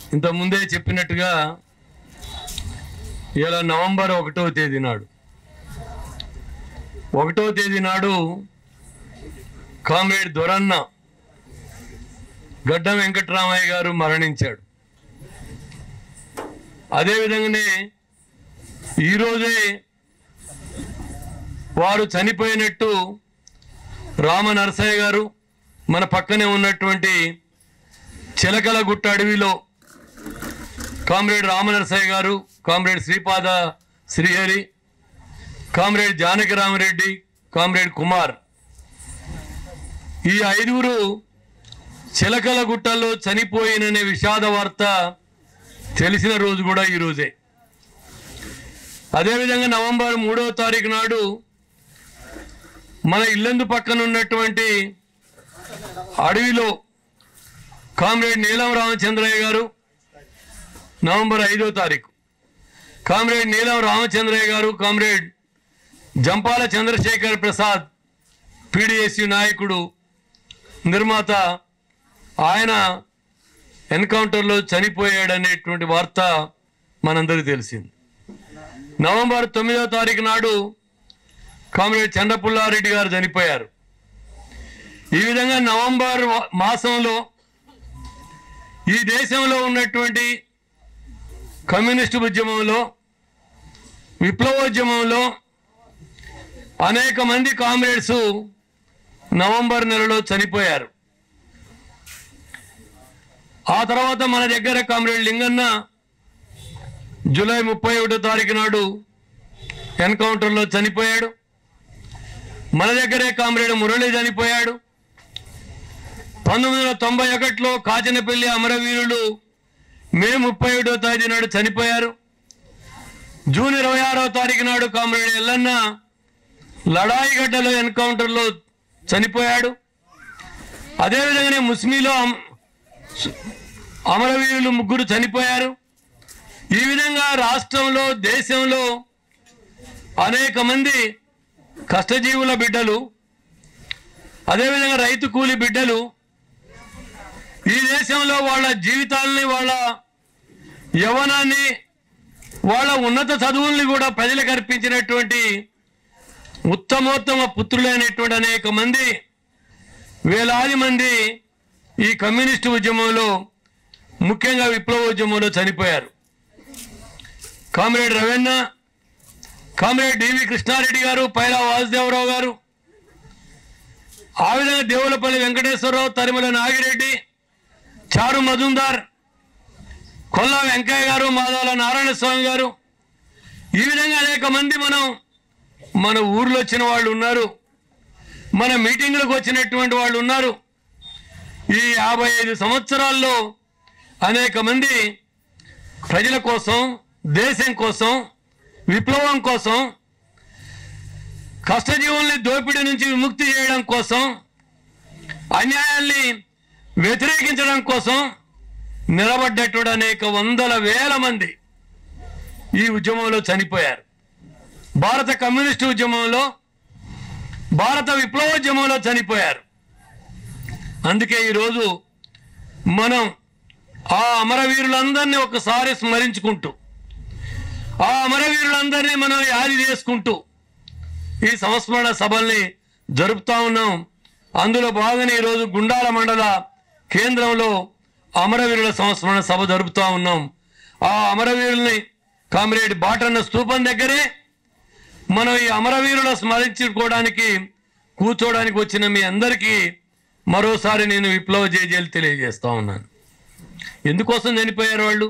ఇంత ముందే చెప్పినట్టుగా ఇలా నవంబర్ ఒకటో తేదీ నాడు ఒకటో తేదీ నాడు కామ్రేడ్ దొరన్న గడ్డం వెంకట్రామయ్య గారు మరణించాడు అదేవిధంగానే ఈరోజే వారు చనిపోయినట్టు రామ నరసయ్య గారు మన పక్కనే ఉన్నటువంటి చిలకల గుట్ట అడవిలో కామ్రేడ్ రామనరసయ్య గారు comrade Sripada Srihari comrade Janaki Ramareddy comrade Kumar ఈ ఐదుగురు చిలకల గుట్టల్లో చనిపోయిననే విషాద వార్త తెలిసిన రోజు కూడా ఈ రోజే అదేవిధంగా నవంబర్ మూడవ తారీఖు నాడు మన ఇల్లందు పక్కన ఉన్నటువంటి అడవిలో కామ్రేడ్ నీలం రామచంద్రయ్య గారు నవంబర్ ఐదో తారీఖు కామ్రేడ్ నీలం రామచంద్రయ్య గారు కామ్రేడ్ జంపాల చంద్రశేఖర్ ప్రసాద్ పీడిఎస్యు నాయకుడు నిర్మాత ఆయన ఎన్కౌంటర్లో చనిపోయాడనేటువంటి వార్త మనందరికీ తెలిసింది నవంబర్ తొమ్మిదవ తారీఖు నాడు కామ్రేడ్ చంద్రపుల్లారెడ్డి గారు చనిపోయారు ఈ విధంగా నవంబర్ వ- మాసంలో ఈ దేశంలో ఉన్నటువంటి కమ్యూనిస్టు ఉద్యమంలో విప్లవోద్యమంలో అనేక మంది కామ్రేడ్స్ నవంబర్ నెలలో చనిపోయారు ఆ తర్వాత మన దగ్గర కామ్రేడ్ లింగన్న జూలై ముప్పై ఒకటో తారీఖు నాడు ఎన్కౌంటర్లో చనిపోయాడు మన దగ్గరే కామ్రేడ్ మురళి చనిపోయాడు పంతొమ్మిది వందల తొంభై ఒకటిలో కాచనపల్లి అమరవీరులు మే ముప్పై ఒకటో తేదీ నాడు చనిపోయారు జూన్ ఇరవై ఆరో తారీఖు నాడు కామ్రేడ్ ఎల్లన్న లడాయిగడ్డలో ఎన్కౌంటర్లో చనిపోయాడు అదేవిధంగానే ముస్మిలో అమ్- అమరవీరులు ముగ్గురు చనిపోయారు ఈ విధంగా రాష్ట్రంలో దేశంలో అనేక మంది కష్టజీవుల బిడ్డలు అదేవిధంగా రైతు కూలి బిడ్డలు ఈ దేశంలో వాళ్ళ జీవితాలని వాళ్ళ యవ్వనాన్ని వాళ్ళ ఉన్నత చదువుల్ని కూడా ప్రజలకు అర్పించినటువంటి ఉత్తమోత్తమ పుత్రులైనటువంటి అనేక మంది వేలాది మంది ఈ కమ్యూనిస్టు ఉద్యమంలో ముఖ్యంగా విప్లవ ఉద్యమంలో చనిపోయారు comrade Raveena comrade DV Krishnareddy గారు పైలా వాసుదేవరావు గారు ఆ విధంగా దేవులపల్లి వెంకటేశ్వరరావు తరిమల నాగిరెడ్డి చారు మజుందార్ కొల్లా వెంకయ్య గారు మాధవల నారాయణ స్వామి గారు ఈ విధంగా అనేక మంది మనం మన ఊర్లో వచ్చిన వాళ్ళు ఉన్నారు మన మీటింగ్లకు వచ్చినటువంటి వాళ్ళు ఉన్నారు ఈ యాభై ఐదు సంవత్సరాల్లో అనేక మంది ప్రజల కోసం దేశం కోసం విప్లవం కోసం కష్టజీవుల్ని దోపిడీ నుంచి విముక్తి చేయడం కోసం అన్యాయాల్ని వ్యతిరేకించడం కోసం నిలబడ్డటువంటి అనేక వందల వేల మంది ఈ ఉద్యమంలో చనిపోయారు భారత కమ్యూనిస్టు ఉద్యమంలో భారత విప్లవోద్యమంలో చనిపోయారు అందుకే ఈరోజు మనం ఆ అమరవీరులందరినీ ఒకసారి స్మరించుకుంటూ ఆ అమరవీరులందరినీ మనం యాది చేసుకుంటూ ఈ సంస్మరణ సభల్ని జరుపుతా ఉన్నాం అందులో భాగంగా ఈరోజు గుండాల మండల కేంద్రంలో అమరవీరుల సంస్మరణ సభ జరుపుతా ఉన్నాం ఆ అమరవీరుల్ని కామ్రేడ్ బాటన్న స్తూపం దగ్గరే మనం ఈ అమరవీరుల స్మరించుకోవడానికి కూర్చోవడానికి వచ్చిన మీ అందరికీ మరోసారి నేను విప్లవ జేజేలు తెలియజేస్తా ఉన్నాను ఎందుకోసం చనిపోయారు వాళ్ళు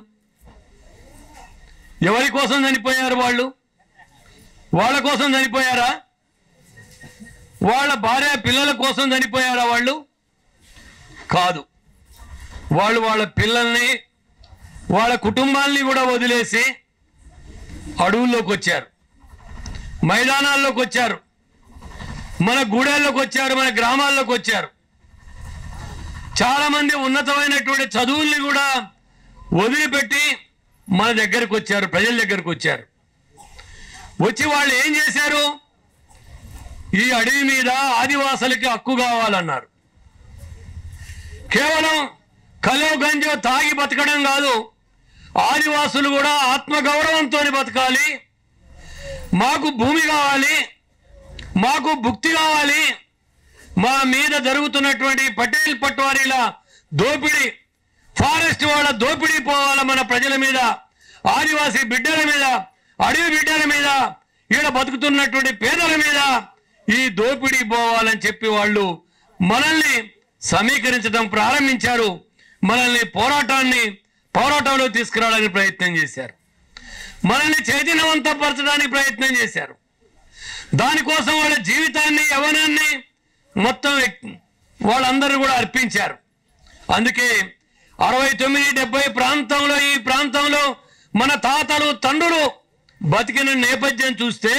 ఎవరి కోసం చనిపోయారు వాళ్ళు వాళ్ళ కోసం చనిపోయారా వాళ్ళ భార్య పిల్లల కోసం చనిపోయారా వాళ్ళు కాదు వాళ్ళు వాళ్ళ పిల్లల్ని వాళ్ళ కుటుంబాల్ని కూడా వదిలేసి అడవుల్లోకి వచ్చారు మైదానాల్లోకి వచ్చారు మన గూడెల్లోకి వచ్చారు మన గ్రామాల్లోకి వచ్చారు చాలా మంది ఉన్నతమైనటువంటి చదువుల్ని కూడా వదిలిపెట్టి మన దగ్గరకు వచ్చారు ప్రజల దగ్గరకు వచ్చారు వచ్చి వాళ్ళు ఏం చేశారు ఈ అడవి మీద ఆదివాసులకి హక్కు కావాలన్నారు కేవలం కలో గంజో తాగి బతకడం కాదు ఆదివాసులు కూడా ఆత్మగౌరవంతో బతకాలి మాకు భూమి కావాలి మాకు భుక్తి కావాలి మా మీద జరుగుతున్నటువంటి పటేల్ పట్వారీల దోపిడీ ఫారెస్ట్ వాళ్ళ దోపిడీ పోవాల మన ప్రజల మీద ఆదివాసీ బిడ్డల మీద అడవి బిడ్డల మీద ఈడ బతుకుతున్నటువంటి పేదల మీద ఈ దోపిడీ పోవాలని చెప్పి వాళ్ళు మనల్ని సమీకరించడం ప్రారంభించారు మనల్ని పోరాటాన్ని పోరాటంలో తీసుకురావడానికి ప్రయత్నం చేశారు మనల్ని చైతన్యవంతపరచడానికి ప్రయత్నం చేశారు దానికోసం వాళ్ళ జీవితాన్ని యవనాన్ని మొత్తం ఎక్- వాళ్ళందరూ కూడా అర్పించారు అందుకే అరవై తొమ్మిది డెబ్బై ప్రాంతంలో ఈ ప్రాంతంలో మన తాతలు తండ్రులు బతికిన నేపథ్యం చూస్తే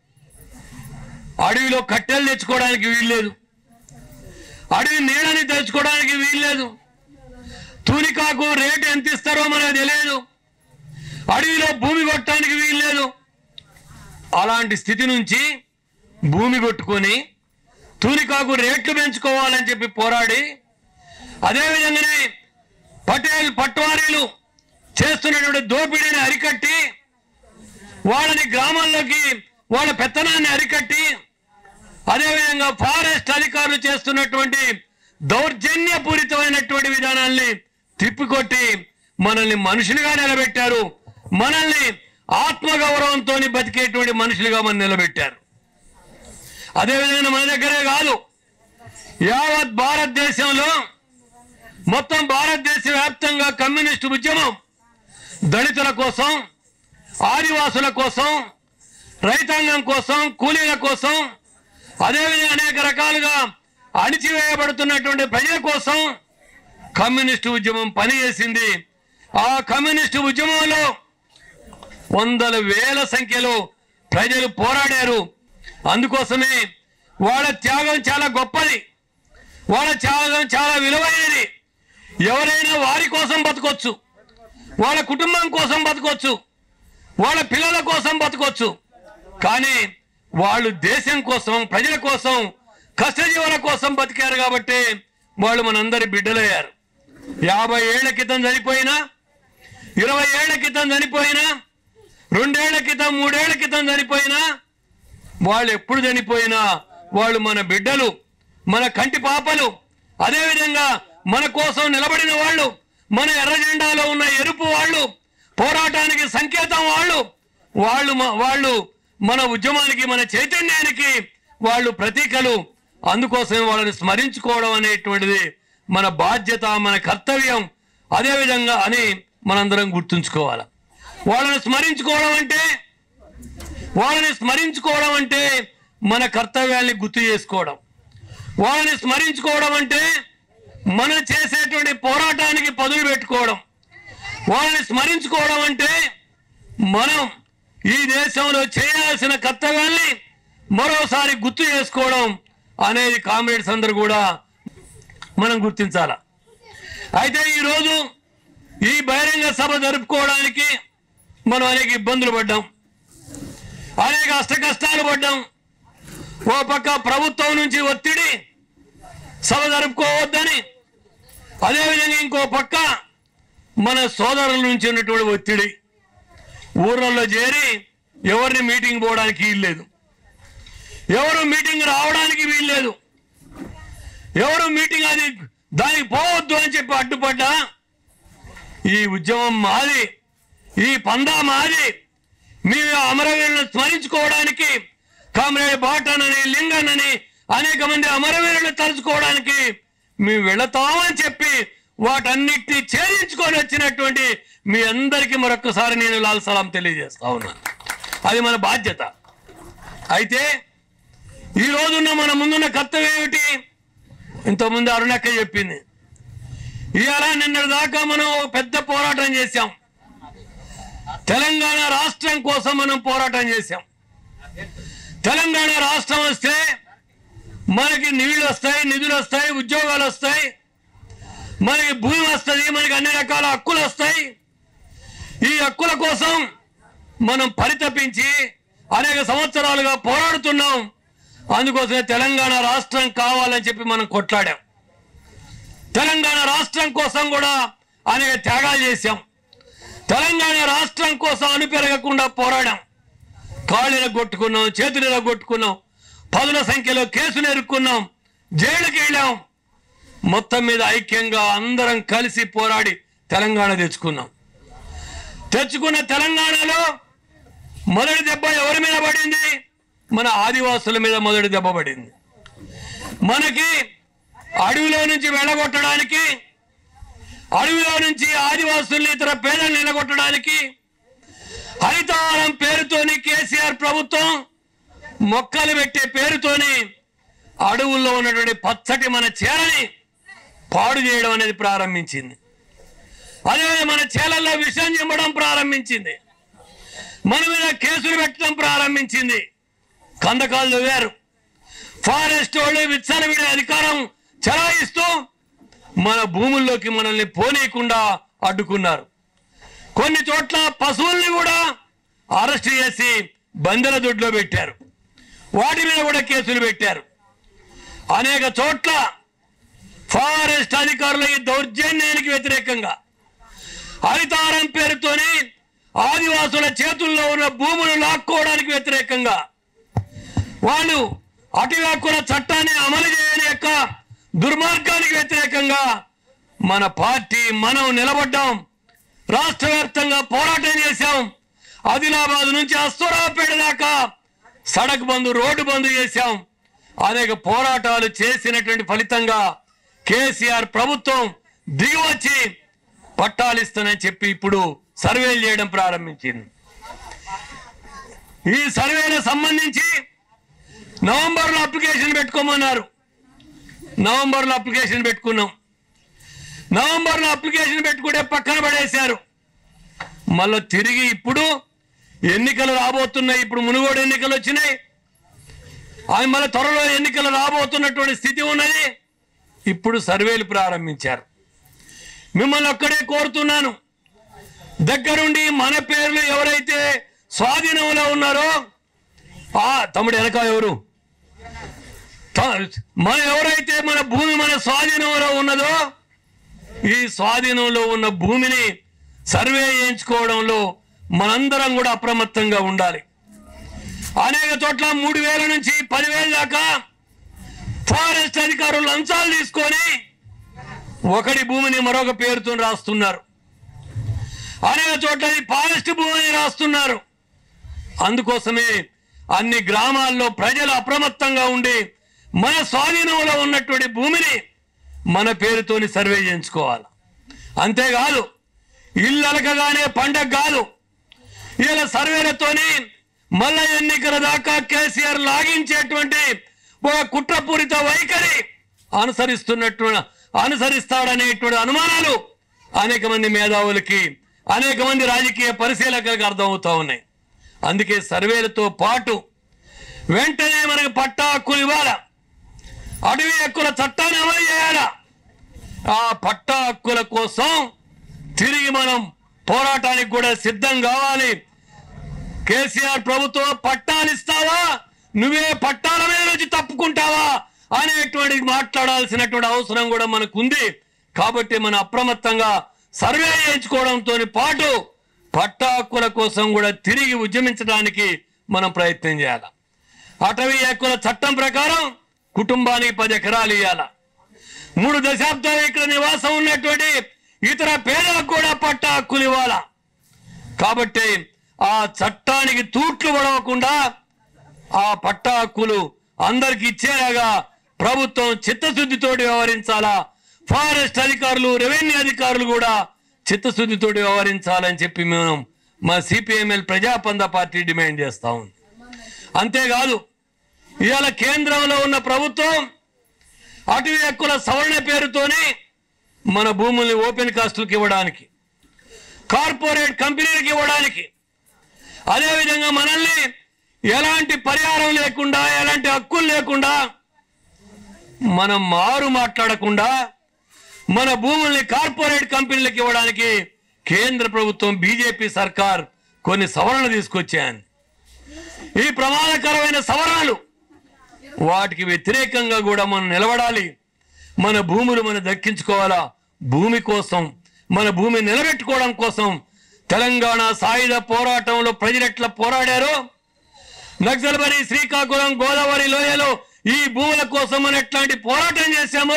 అడవిలో కట్టెలు తెచ్చుకోవడానికి వీల్లేదు అడవి నీడని తెచ్చుకోవడానికి వీల్లేదు తూనికాకు రేటు ఎంత ఇస్తారో మనకు తెలియదు అడవిలో భూమి కొట్టడానికి వీల్లేదు అలాంటి స్థితి నుంచి భూమి కొట్టుకొని తూనికాకు రేట్లు పెంచుకోవాలని చెప్పి పోరాడి అదేవిధంగానే పటేల్ పట్వారీలు చేస్తున్నటువంటి దోపిడీని అరికట్టి వాళ్ళని గ్రామాల్లోకి వాళ్ళ పెత్తనాన్ని అరికట్టి అదేవిధంగా ఫారెస్ట్ అధికారులు చేస్తున్నటువంటి దౌర్జన్యపూరితమైనటువంటి విధానాల్ని తిప్పికొట్టి మనల్ని మనుషులుగా నిలబెట్టారు మనల్ని ఆత్మగౌరవంతో బతికేటువంటి మనుషులుగా మనం నిలబెట్టారు అదేవిధంగా మన దగ్గరే కాదు యావత్ భారతదేశంలో మొత్తం భారతదేశ వ్యాప్తంగా కమ్యూనిస్టు ఉద్యమం దళితుల కోసం ఆదివాసుల కోసం రైతాంగం కోసం కూలీల కోసం అదేవిధంగా అనేక రకాలుగా అణిచివేయబడుతున్నటువంటి ప్రజల కోసం కమ్యూనిస్టు ఉద్యమం పనిచేసింది ఆ కమ్యూనిస్టు ఉద్యమంలో వందల వేల సంఖ్యలో ప్రజలు పోరాడారు అందుకోసమే వాళ్ళ త్యాగం చాలా గొప్పది వాళ్ళ త్యాగం చాలా విలువైనది ఎవరైనా వారి కోసం బతకొచ్చు వాళ్ళ కుటుంబం కోసం బతకొచ్చు వాళ్ళ పిల్లల కోసం బతకొచ్చు కానీ వాళ్ళు దేశం కోసం ప్రజల కోసం కష్టజీవుల కోసం బతికారు కాబట్టి వాళ్ళు మనందరి బిడ్డలయ్యారు యాభై ఏళ్ల క్రితం చనిపోయినా ఇరవై ఏళ్ల క్రితం చనిపోయినా రెండేళ్ల క్రితం మూడేళ్ల క్రితం చనిపోయినా వాళ్ళు ఎప్పుడు చనిపోయినా వాళ్ళు మన బిడ్డలు మన కంటి పాపలు అదేవిధంగా మన కోసం నిలబడిన వాళ్ళు మన ఎర్ర జెండాలో ఉన్న ఎరుపు వాళ్ళు పోరాటానికి సంకేతం వాళ్ళు వాళ్ళు మ- వాళ్ళు మన ఉద్యమానికి మన చైతన్యానికి వాళ్ళు ప్రతీకలు అందుకోసమే వాళ్ళని స్మరించుకోవడం అనేటువంటిది మన బాధ్యత మన కర్తవ్యం అదేవిధంగా అని మనందరం గుర్తుంచుకోవాలి వాళ్ళని స్మరించుకోవడం అంటే వాళ్ళని స్మరించుకోవడం అంటే మన కర్తవ్యాల్ని గుర్తు చేసుకోవడం వాళ్ళని స్మరించుకోవడం అంటే మనం చేసేటువంటి పోరాటానికి పదులు పెట్టుకోవడం వాళ్ళని స్మరించుకోవడం అంటే మనం ఈ దేశంలో చేయాల్సిన కర్తవ్యాల్ని మరోసారి గుర్తు చేసుకోవడం అనేది కామ్రేడ్స్ అందరూ కూడా మనం గుర్తించాల అయితే ఈరోజు ఈ బహిరంగ సభ జరుపుకోవడానికి మనం అనేక ఇబ్బందులు పడ్డాం అనేక అష్ట కష్టాలు పడ్డాం ఓ పక్క ప్రభుత్వం నుంచి ఒత్తిడి సభ జరుపుకోవద్దని అదేవిధంగా ఇంకో పక్క మన సోదరుల నుంచి ఉన్నటువంటి ఒత్తిడి ఊర్లలో చేరి ఎవరిని మీటింగ్ పోవడానికి వీల్లేదు ఎవరు మీటింగ్ రావడానికి వీల్లేదు ఎవరు మీటింగ్ అది దానికి పోవద్దు అని చెప్పి అడ్డుపడ్డా ఈ ఉద్యమం మాది ఈ పందా మాది మీ అమరవీరులను స్మరించుకోవడానికి కామ్రేడ్ బాటన్ అని లింగన్ అని అనేక మంది అమరవీరులను తలుచుకోవడానికి మేము వెళతామని చెప్పి వాటన్నిటిని ఛేదించుకొని వచ్చినటువంటి మీ అందరికీ మరొకసారి నేను లాల్ సలాం తెలియజేస్తా ఉన్నాను అది మన బాధ్యత అయితే ఈ రోజున్న మన ముందున్న కర్తవ్యం ఏమిటి ఇంతకుముందు అరుణక్క చెప్పింది ఇవాళ నిన్న దాకా మనం ఓ పెద్ద పోరాటం చేశాం తెలంగాణ రాష్ట్రం కోసం మనం పోరాటం చేశాం తెలంగాణ రాష్ట్రం వస్తే మనకి నీళ్లు వస్తాయి నిధులు వస్తాయి ఉద్యోగాలు వస్తాయి మనకి భూమి వస్తుంది మనకి అన్ని రకాల హక్కులు వస్తాయి ఈ హక్కుల కోసం మనం పరితపించి అనేక సంవత్సరాలుగా పోరాడుతున్నాం అందుకోసమే తెలంగాణ రాష్ట్రం కావాలని చెప్పి మనం కొట్లాడాం తెలంగాణ రాష్ట్రం కోసం కూడా అనేక త్యాగాలు చేశాం తెలంగాణ రాష్ట్రం కోసం అణుపెరగకుండా పోరాడాం కాళ్ళు కొట్టుకున్నాం చేతులు కొట్టుకున్నాం పదుల సంఖ్యలో కేసులు ఎరుక్కున్నాం జైలుకి వెళ్ళాం మొత్తం మీద ఐక్యంగా అందరం కలిసి పోరాడి తెలంగాణ తెచ్చుకున్నాం తెచ్చుకున్న తెలంగాణలో మొదటి దెబ్బ ఎవరి మీద పడింది మన ఆదివాసుల మీద మొదటి దెబ్బ పడింది మనకి అడవిలో నుంచి వెళ్ళగొట్టడానికి అడవిలో నుంచి ఆదివాసుల్ని ఇతర పేదలను నిలగొట్టడానికి హరితహారం పేరుతోని కేసీఆర్ ప్రభుత్వం మొక్కలు పెట్టే పేరుతోని అడవుల్లో ఉన్నటువంటి పచ్చటి మన చేలని పాడు చేయడం అనేది ప్రారంభించింది అదే మన చేలల్లో విషం చిమ్మడం ప్రారంభించింది మన మీద కేసులు పెట్టడం ప్రారంభించింది కందకాలు దువ్వారు ఫారెస్ట్ వాళ్ళు విచ్చలవిడే అధికారం చెలాయిస్తూ మన భూముల్లోకి మనల్ని పోనీయకుండా అడ్డుకున్నారు కొన్ని చోట్ల పశువుల్ని కూడా అరెస్ట్ చేసి బందెల దొడ్లో పెట్టారు వాటి మీద కూడా కేసులు పెట్టారు అనేక చోట్ల ఫారెస్ట్ అధికారుల ఈ దౌర్జన్యానికి వ్యతిరేకంగా హరితారం పేరుతోని ఆదివాసుల చేతుల్లో ఉన్న భూములు లాక్కోవడానికి వ్యతిరేకంగా వాళ్ళు అటవీ హక్కుల చట్టాన్ని అమలు చేయని యొక్క దుర్మార్గానికి వ్యతిరేకంగా మన పార్టీ మనం నిలబడ్డాం రాష్ట్ర వ్యాప్తంగా పోరాటం చేశాం ఆదిలాబాద్ నుంచి అస్తూరాపేట దాకా సడక్ బంద్ రోడ్డు బంద్ చేశాం అనేక పోరాటాలు చేసినటువంటి ఫలితంగా కేసీఆర్ ప్రభుత్వం దిగి వచ్చి పట్టాలిస్తానని చెప్పి ఇప్పుడు సర్వేలు చేయడం ప్రారంభించింది ఈ సర్వేలకు సంబంధించి నవంబర్లో అప్లికేషన్ పెట్టుకోమన్నారు నవంబర్లో అప్లికేషన్ పెట్టుకున్నాం నవంబర్లో అప్లికేషన్ పెట్టుకుంటే పక్కన పడేశారు మళ్ళీ తిరిగి ఇప్పుడు ఎన్నికలు రాబోతున్నాయి ఇప్పుడు మునుగోడు ఎన్నికలు వచ్చినాయి ఆయన మళ్ళీ త్వరలో ఎన్నికలు రాబోతున్నటువంటి స్థితి ఉన్నది ఇప్పుడు సర్వేలు ప్రారంభించారు మిమ్మల్ని ఒక్కడే కోరుతున్నాను దగ్గరుండి మన పేర్లు ఎవరైతే స్వాధీనంలో ఉన్నారో ఆ తమ్ముడు వెనక ఎవరు త- మన ఎవరైతే మన భూమి మన స్వాధీనంలో ఉన్నదో ఈ స్వాధీనంలో ఉన్న భూమిని సర్వే చేయించుకోవడంలో మనందరం కూడా అప్రమత్తంగా ఉండాలి అనేక చోట్ల మూడు వేల నుంచి పదివేల దాకా ఫారెస్ట్ అధికారులు లంచాలు తీసుకొని ఒకటి భూమిని మరొక పేరుతో రాస్తున్నారు అనేక చోట్ల ఈ ఫారెస్ట్ భూమిని రాస్తున్నారు అందుకోసమే అన్ని గ్రామాల్లో ప్రజలు అప్రమత్తంగా ఉండి మన స్వాధీనంలో ఉన్నటువంటి భూమిని మన పేరుతోని సర్వే చేయించుకోవాలి అంతేకాదు ఇల్లు అలకగానే పండగ కాదు ఇలా సర్వేలతోని మళ్ళా ఎన్నికల దాకా కేసీఆర్ లాగించేటువంటి ఒక కుట్రపూరిత వైఖరి అనుసరిస్తున్నట్టు అనుసరిస్తాడనేటువంటి అనుమానాలు అనేక మంది మేధావులకి అనేక మంది రాజకీయ పరిశీలకులకు అర్థమవుతా ఉన్నాయి అందుకే సర్వేలతో పాటు వెంటనే మనకి పట్టా హక్కులు ఇవ్వాలా అడవి హక్కుల చట్టాన్ని అమలు చేయాలా ఆ పట్టా హక్కుల కోసం తిరిగి మనం పోరాటానికి కూడా సిద్ధం కావాలి కేసీఆర్ ప్రభుత్వం పట్టాలు ఇస్తావా నువ్వే పట్టాల మీద నుంచి తప్పుకుంటావా అనేటువంటి మాట్లాడాల్సినటువంటి అవసరం కూడా మనకు ఉంది కాబట్టి మనం అప్రమత్తంగా సర్వే చేయించుకోవడంతో పాటు పట్టా హక్కుల కోసం కూడా తిరిగి ఉద్యమించడానికి మనం ప్రయత్నం చేయాలి అటవీ హక్కుల చట్టం ప్రకారం కుటుంబానికి పది ఎకరాలు ఇవ్వాల మూడు దశాబ్దాలు ఇక్కడ నివాసం ఉన్నటువంటి ఇతర పేదలకు కూడా పట్టా హక్కులు ఇవ్వాలా కాబట్టి ఆ చట్టానికి తూట్లు పడవకుండా ఆ పట్టా హక్కులు అందరికి ఇచ్చేలాగా ప్రభుత్వం చిత్తశుద్ధితోటి వ్యవహరించాలా ఫారెస్ట్ అధికారులు రెవెన్యూ అధికారులు కూడా చిత్తశుద్ధితోటి వ్యవహరించాలని చెప్పి మేము మా సిపిఎంఎల్ ప్రజాపంద పార్టీ డిమాండ్ చేస్తా ఉంది అంతేకాదు ఇవాళ కేంద్రంలో ఉన్న ప్రభుత్వం అటవీ హక్కుల సవరణ పేరుతోని మన భూముల్ని ఓపెన్ కాస్టులకు ఇవ్వడానికి కార్పొరేట్ కంపెనీలకు ఇవ్వడానికి అదేవిధంగా మనల్ని ఎలాంటి పరిహారం లేకుండా ఎలాంటి హక్కులు లేకుండా మనం మారు మాట్లాడకుండా మన భూముల్ని కార్పొరేట్ కంపెనీలకు ఇవ్వడానికి కేంద్ర ప్రభుత్వం బీజేపీ సర్కార్ కొన్ని సవరణలు తీసుకొచ్చాయని ఈ ప్రమాదకరమైన సవరణలు వాటికి వ్యతిరేకంగా కూడా మనం నిలబడాలి మన భూములు మనం దక్కించుకోవాలా భూమి కోసం మన భూమి నిలబెట్టుకోవడం కోసం తెలంగాణ సాయుధ పోరాటంలో ప్రజలు ఎట్లా పోరాడారో నక్సల్బరి శ్రీకాకుళం గోదావరి లోయలో ఈ భూముల కోసం మనం ఎట్లాంటి పోరాటం చేశామో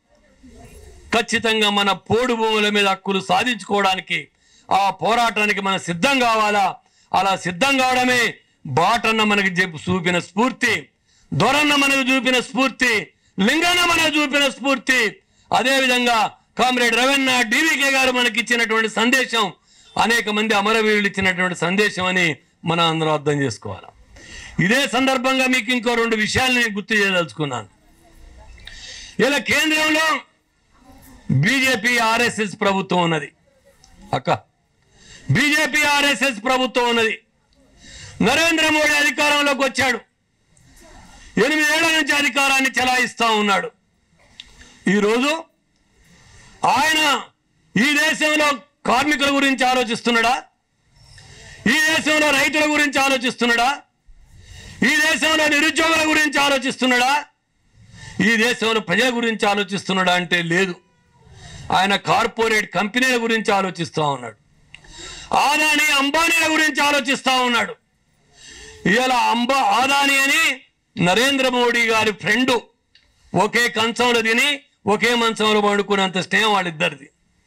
ఖచ్చితంగా మన పోడు భూముల మీద హక్కులు సాధించుకోవడానికి ఆ పోరాటానికి మనం సిద్ధం కావాలా అలా సిద్ధం కావడమే బాటన్న మనకి చెప్పు చూపిన స్ఫూర్తి దొరన్న మనకు చూపిన స్ఫూర్తి లింగన్న మనకు చూపిన స్ఫూర్తి అదే విధంగా కామ్రేడ్ రవణ డివికే గారు మనకి ఇచ్చినటువంటి సందేశం అనేక మంది అమరవీరులు ఇచ్చినటువంటి సందేశం అని మనం అందరం అర్థం చేసుకోవాలి ఇదే సందర్భంగా మీకు ఇంకో రెండు విషయాలు నేను గుర్తు చేయదలుచుకున్నాను ఇలా కేంద్రంలో బీజేపీ ఆర్ఎస్ఎస్ ప్రభుత్వం ఉన్నది అక్క బీజేపీ ఆర్ఎస్ఎస్ ప్రభుత్వం ఉన్నది నరేంద్ర మోడీ అధికారంలోకి వచ్చాడు ఎనిమిదేళ్ల నుంచి అధికారాన్ని చెలాయిస్తా ఉన్నాడు ఈరోజు ఆయన ఈ దేశంలో కార్మికుల గురించి ఆలోచిస్తున్నాడా ఈ దేశంలో రైతుల గురించి ఆలోచిస్తున్నాడా ఈ దేశంలో నిరుద్యోగుల గురించి ఆలోచిస్తున్నాడా ఈ దేశంలో ప్రజల గురించి ఆలోచిస్తున్నాడా అంటే లేదు ఆయన కార్పొరేట్ కంపెనీల గురించి ఆలోచిస్తూ ఉన్నాడు ఆదాని అంబానీల గురించి ఆలోచిస్తూ ఉన్నాడు ఇలా అంబా ఆదాని అని నరేంద్ర మోడీ గారి ఫ్రెండు ఒకే కంచంలో తిని ఒకే మంచంలో పండుకున్నంత స్నేహం వాళ్ళిద్దరిది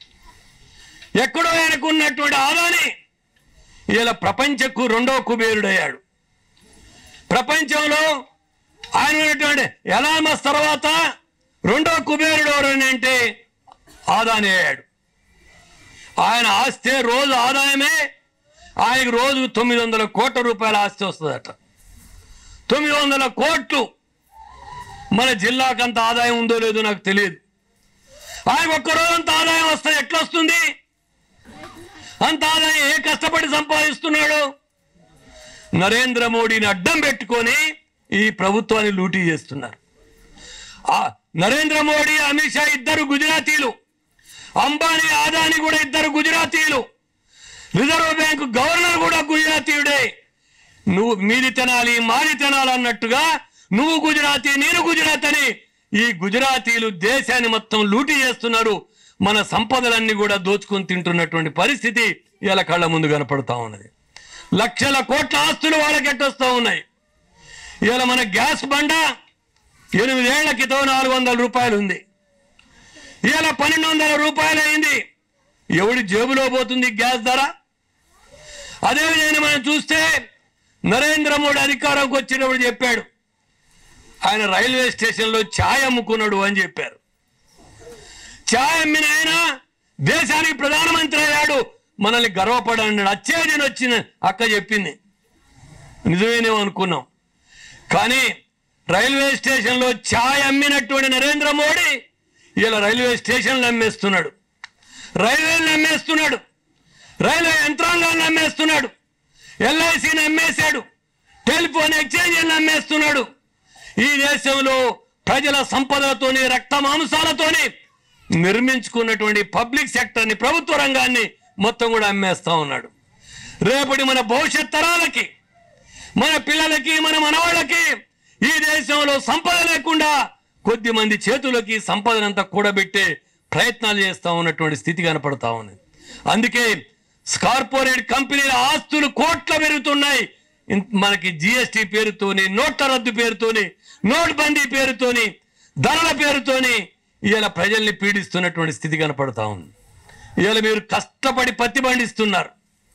ఎక్కడో ఆయనకున్నటువంటి ఆదాని ఇలా ప్రపంచకు రెండో కుబేరుడయ్యాడు ప్రపంచంలో ఆయన ఉన్నటువంటి ఎలామస్ తర్వాత రెండో కుబేరుడు ఎవరని అంటే ఆదాని అయ్యాడు ఆయన ఆస్తే రోజు ఆదాయమే ఆయనకు రోజు తొమ్మిది వందల కోట్ల రూపాయల ఆస్తి వస్తుందట తొమ్మిది వందల కోట్లు మన జిల్లాకు అంత ఆదాయం ఉందో లేదో నాకు తెలియదు ఆయన ఒక్క రోజు అంత ఆదాయం వస్తుంది ఎట్లా వస్తుంది అంత ఆదాయం ఏ కష్టపడి సంపాదిస్తున్నాడు నరేంద్ర మోడీని అడ్డం పెట్టుకొని ఈ ప్రభుత్వాన్ని లూటీ చేస్తున్నారు ఆ నరేంద్ర మోడీ అమిత్ షా ఇద్దరు గుజరాతీలు అంబానీ ఆదాని కూడా ఇద్దరు గుజరాతీలు రిజర్వ్ బ్యాంక్ గవర్నర్ కూడా గుజరాతీయుడే నువ్వు మీది తినాలి మాది తినాలి అన్నట్టుగా నువ్వు గుజరాతీ నేను గుజరాత్ అని ఈ గుజరాతీలు దేశాన్ని మొత్తం లూటీ చేస్తున్నారు మన సంపదలన్నీ కూడా దోచుకొని తింటున్నటువంటి పరిస్థితి ఇలా కళ్ళ ముందు కనపడతా ఉన్నది లక్షల కోట్ల ఆస్తులు వాళ్ళకి ఎట్టొస్తా ఉన్నాయి ఇవాళ మన గ్యాస్ బండ ఎనిమిదేళ్ల క్రితం నాలుగు వందల రూపాయలు ఉంది ఇవాళ పన్నెండు వందల రూపాయలు అయింది ఎవడి జేబులో పోతుంది గ్యాస్ ధర అదేవిధంగా మనం చూస్తే నరేంద్ర మోడీ అధికారంకి వచ్చినప్పుడు చెప్పాడు ఆయన రైల్వే స్టేషన్లో ఛాయ్ అమ్ముకున్నాడు అని చెప్పారు ఛాయ్ అమ్మిన ఆయన దేశానికి ప్రధానమంత్రి అయ్యాడు మనల్ని గర్వపడన్నాడు అచ్చేదిని వచ్చిన అక్క చెప్పింది నిజమేనేమో అనుకున్నాం కానీ రైల్వే స్టేషన్లో ఛాయ్ అమ్మినటువంటి నరేంద్ర మోడీ ఇలా రైల్వే స్టేషన్లు అమ్మేస్తున్నాడు రైల్వేలను అమ్మేస్తున్నాడు రైల్వే యంత్రాంగాన్ని అమ్మేస్తున్నాడు ఎల్ఐసిని అమ్మేశాడు టెలిఫోన్ ఎక్స్చేంజ్లను అమ్మేస్తున్నాడు ఈ దేశంలో ప్రజల సంపదలతోని రక్త మాంసాలతోని నిర్మించుకున్నటువంటి పబ్లిక్ సెక్టర్ని ప్రభుత్వ రంగాన్ని మొత్తం కూడా అమ్మేస్తా ఉన్నాడు రేపటి మన భవిష్యత్ తరాలకి మన పిల్లలకి మన మనవాళ్ళకి ఈ దేశంలో సంపద లేకుండా కొద్ది మంది చేతులకి సంపదనంతా కూడబెట్టే ప్రయత్నాలు చేస్తా ఉన్నటువంటి స్థితి కనపడతా ఉంది అందుకే కార్పొరేట్ కంపెనీల ఆస్తులు కోట్ల పెరుగుతున్నాయి ఇన్- మనకి జిఎస్టి పేరుతోని నోట్ల రద్దు పేరుతోని నోట్ బందీ పేరుతోని ధరల పేరుతోని ఇవాళ ప్రజల్ని పీడిస్తున్నటువంటి స్థితి కనపడతా ఉంది ఇవాళ మీరు కష్టపడి పత్తి పండిస్తున్నారు